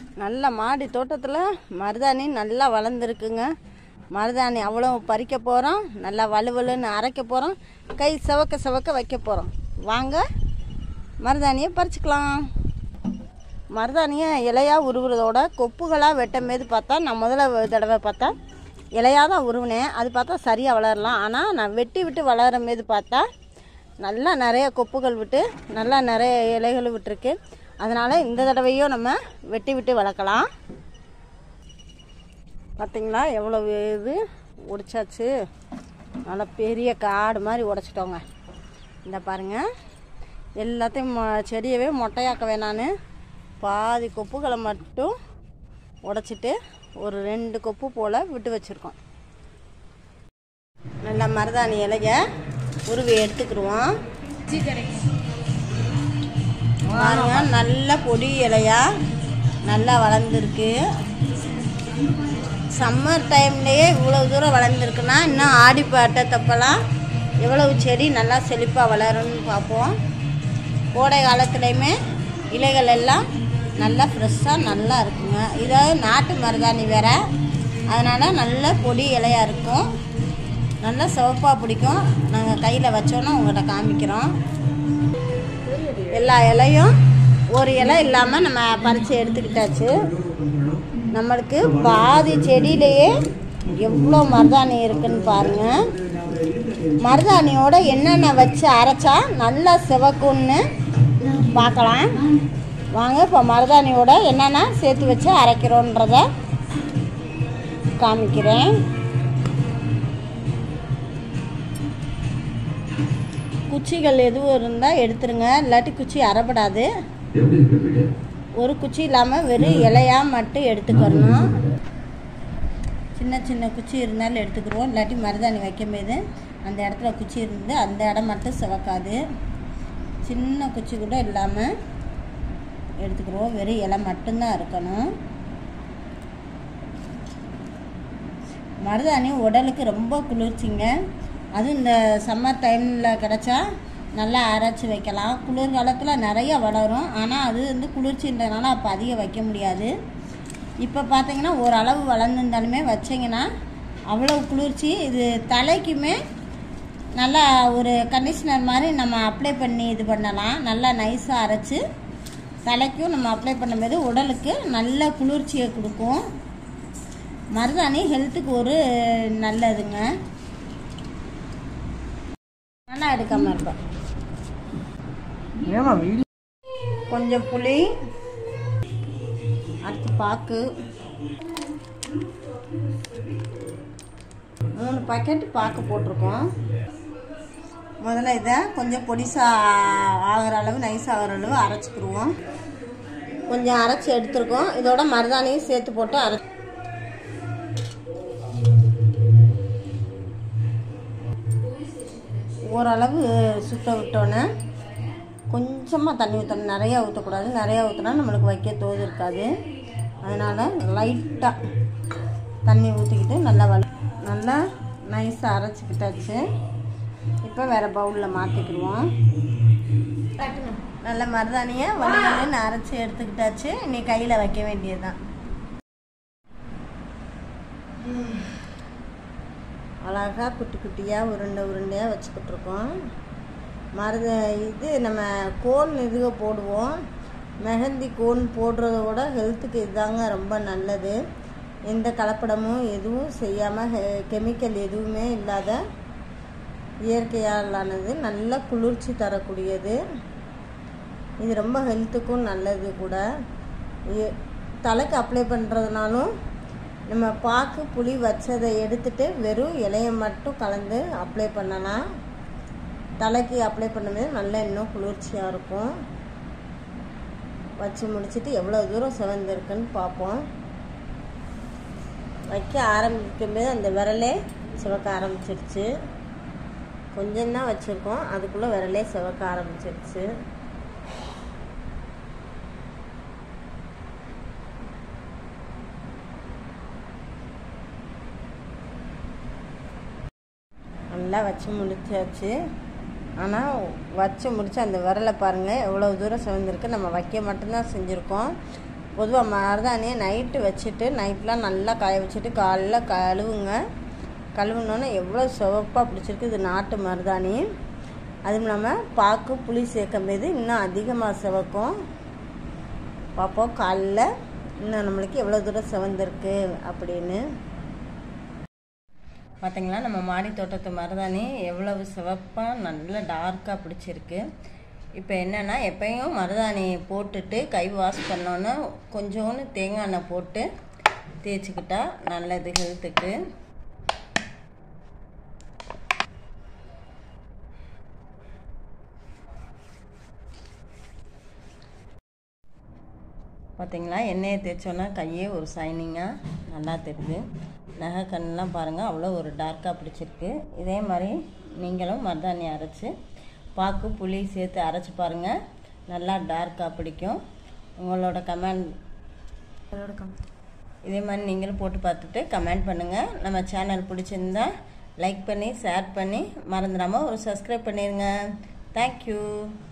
நல்ல மாடி தோட்டத்தில் மருதாணி நல்லா வளர்ந்துருக்குங்க மருதாணி அவ்வளோ பறிக்க போகிறோம் நல்லா வலுவலுன்னு அரைக்க போகிறோம் கை செவக்க செவக்க வைக்க போகிறோம் வாங்க மருதாணியை பறிச்சுக்கலாம் மருதாணியை இலையாக உருவுறதோட கொப்புகளாக வெட்டும்போது பார்த்தா நான் முதல்ல தடவை பார்த்தா இலையாக தான் உருவினேன் அது பார்த்தா சரியாக வளரலாம் ஆனால் நான் வெட்டி விட்டு வளரும் போது பார்த்தா நல்லா நிறைய கொப்புகள் விட்டு நல்லா நிறைய இலைகள் விட்டுருக்கு அதனால் இந்த தடவையும் நம்ம வெட்டி விட்டு வளர்க்கலாம் பார்த்தீங்களா எவ்வளோ இது உடைச்சாச்சு நல்லா பெரிய காடு மாதிரி உடைச்சிட்டோங்க இந்த பாருங்கள் எல்லாத்தையும் மொ- செடியவே மொட்டையாக்க வேணான்னு பாதி கொப்புகளை மட்டும் உடைச்சிட்டு ஒரு ரெண்டு கொப்பு போல் விட்டு வச்சுருக்கோம் நல்லா மருதாணி இலைய உருவி எடுத்துக்கிடுவோம் பாருங்க நல்ல பொடி இலையா நல்லா வளர்ந்துருக்கு சம்மர் டைம்லேயே இவ்வளோ தூரம் வளர்ந்துருக்குன்னா இன்னும் ஆடி பாட்டத்தப்பெல்லாம் எவ்வளவு செடி நல்லா செழிப்பாக வளரும்னு பார்ப்போம் கோடை காலத்துலேயுமே இலைகள் எல்லாம் நல்லா ஃப்ரெஷ்ஷாக நல்லா இருக்குங்க இதாவது நாட்டு மருதாணி வேற அதனால் நல்ல பொடி இலையாக இருக்கும் நல்லா சிவப்பாக பிடிக்கும் நாங்கள் கையில் வச்சோன்னா உங்கள்கிட்ட காமிக்கிறோம் எல்லா இலையும் ஒரு இலை இல்லாமல் நம்ம பறித்து எடுத்துக்கிட்டாச்சு நம்மளுக்கு பாதி செடியிலேயே எவ்வளோ மருதாணி இருக்குன்னு பாருங்கள் மருதாணியோட என்னென்ன வச்சு அரைச்சா நல்லா சிவக்கும்னு பார்க்கலாம் வாங்க இப்போ மருதாணியோட என்னென்ன சேர்த்து வச்சு அரைக்கிறோன்றத காமிக்கிறேன் குச்சிகள் எதுவும் இருந்தால் எடுத்துருங்க இல்லாட்டி குச்சி அரைப்படாது எப்படி இருக்கு வீடு ஒரு குச்சி இல்லாமல் வெறும் இலையாக மட்டும் எடுத்துக்கிறணும் சின்ன சின்ன குச்சி இருந்தாலும் எடுத்துக்கிறோம் இல்லாட்டி மருதாணி வைக்கும்போது அந்த இடத்துல குச்சி இருந்து அந்த இடம் மட்டும் சிவக்காது சின்ன குச்சி கூட இல்லாமல் எடுத்துக்கிறோம் வெறும் இலை மட்டும்தான் இருக்கணும் மருதாணி உடலுக்கு ரொம்ப குளிர்ச்சிங்க அதுவும் இந்த சம்மர் டைமில் கிடச்சா நல்லா அரைச்சி வைக்கலாம் குளிர்காலத்தில் நிறைய வளரும் ஆனால் அது வந்து குளிர்ச்சின்றதுனால அப்போ அதிகம் வைக்க முடியாது இப்போ பார்த்தீங்கன்னா ஓரளவு வளர்ந்துருந்தாலுமே வச்சிங்கன்னா அவ்வளோ குளிர்ச்சி இது தலைக்குமே நல்லா ஒரு கண்டிஷ்னர் மாதிரி நம்ம அப்ளை பண்ணி இது பண்ணலாம் நல்லா நைஸாக அரைச்சி தலைக்கும் நம்ம அப்ளை பண்ணும்போது உடலுக்கு நல்ல குளிர்ச்சியை கொடுக்கும் மருதாணி ஹெல்த்துக்கு ஒரு நல்லதுங்க நல்லா எடுக்காமல் இருப்பேன் ஏமா வீடியோ கொஞ்சம் புளி அடுத்து பாக்கு மூணு பாக்கெட் பாக்கு போட்டிருக்கோம் முதல்ல இதை கொஞ்சம் பொடிசா ஆகிற அளவு நைஸ் ஆகிற அளவு அரைச்சிக்கிடுவோம் கொஞ்சம் அரைச்சி எடுத்துருக்கோம் இதோட மருதாணியும் சேர்த்து போட்டு அரை ஓரளவு சுத்த விட்டோன்னே கொஞ்சமாக தண்ணி ஊற்றணும் நிறையா ஊற்றக்கூடாது நிறையா ஊற்றினா நம்மளுக்கு வைக்க தோது இருக்காது அதனால் லைட்டாக தண்ணி ஊற்றிக்கிட்டு நல்லா வள நல்லா நைஸாக அரைச்சிக்கிட்டாச்சு இப்போ வேறு பவுலில் மாற்றிக்கிடுவோம் நல்ல மருதாணியை வலி வலின்னு அரைச்சி எடுத்துக்கிட்டாச்சு நீ கையில் வைக்க வேண்டியதுதான் அழகாக குட்டி குட்டியாக உருண்டை உருண்டையாக வச்சுக்கிட்டு இருக்கோம் மருத இது நம்ம கோன் இதுக போடுவோம் மெஹந்தி கோன் போடுறத விட ஹெல்த்துக்கு இதுதாங்க ரொம்ப நல்லது எந்த கலப்படமும் எதுவும் செய்யாமல் கெமிக்கல் எதுவுமே இல்லாத இயற்கையாலானது நல்ல குளிர்ச்சி தரக்கூடியது இது ரொம்ப ஹெல்த்துக்கும் நல்லது கூட இ- தலைக்கு அப்ளை பண்ணுறதுனாலும் நம்ம பாக்கு புளி வச்சதை எடுத்துட்டு வெறும் இலையை மட்டும் கலந்து அப்ளை பண்ணலாம் தலைக்கு அப்ளை பண்ணும்போது நல்லா இன்னும் குளிர்ச்சியாக இருக்கும் வச்சு முடிச்சுட்டு எவ்வளோ தூரம் சிவந்திருக்குன்னு பார்ப்போம் வைக்க ஆரம்பிக்கும்போது அந்த விரலே சிவக்க ஆரம்பிச்சிருச்சு கொஞ்சம் தான் வச்சுருக்கோம் அதுக்குள்ளே விரலே சிவக்க ஆரம்பிச்சிருச்சு நல்லா வச்சு முடிச்சாச்சு ஆனால் வச்சு முடிச்சு அந்த விரலை பாருங்கள் எவ்வளோ தூரம் சிவந்திருக்கு நம்ம வைக்க மட்டும்தான் செஞ்சுருக்கோம் பொதுவாக மருதாணியை நைட்டு வச்சுட்டு நைட்லாம் நல்லா காய வச்சுட்டு காலைல கழுவுங்க கழுவுனோன்னே எவ்வளோ சிவப்பாக பிடிச்சிருக்கு இது நாட்டு மருதாணி அதுவும் இல்லாமல் பாக்கு புளி சேர்க்கும் போது இன்னும் அதிகமாக சிவக்கும் பார்ப்போம் காலைல இன்னும் நம்மளுக்கு எவ்வளோ தூரம் சிவந்திருக்கு அப்படின்னு பார்த்தீங்களா நம்ம மாடி தோட்டத்து மருதாணி எவ்வளவு சிவப்பாக நல்லா டார்க்காக பிடிச்சிருக்கு இப்போ என்னென்னா எப்பயும் மருதாணி போட்டுட்டு கை வாஷ் பண்ணோன்னே கொஞ்சோண்டு தேங்காய் எண்ணெய் போட்டு தேய்ச்சிக்கிட்டா நல்லது ஹெல்த்துக்கு பார்த்தீங்களா எண்ணெயை தேய்ச்சோன்னா கையே ஒரு ஷைனிங்காக நல்லா தெரியுது நகை கண்ணெலாம் பாருங்கள் அவ்வளோ ஒரு டார்க்காக பிடிச்சிருக்கு இதே மாதிரி நீங்களும் மருதாணி அரைச்சி பாக்கு புளி சேர்த்து அரைச்சி பாருங்கள் நல்லா டார்க்காக பிடிக்கும் உங்களோட கமெண்ட் அதோட கம் இதே மாதிரி நீங்களும் போட்டு பார்த்துட்டு கமெண்ட் பண்ணுங்கள் நம்ம சேனல் பிடிச்சிருந்தா லைக் பண்ணி ஷேர் பண்ணி மறந்துடாமல் ஒரு சப்ஸ்கிரைப் பண்ணிடுங்க தேங்க்யூ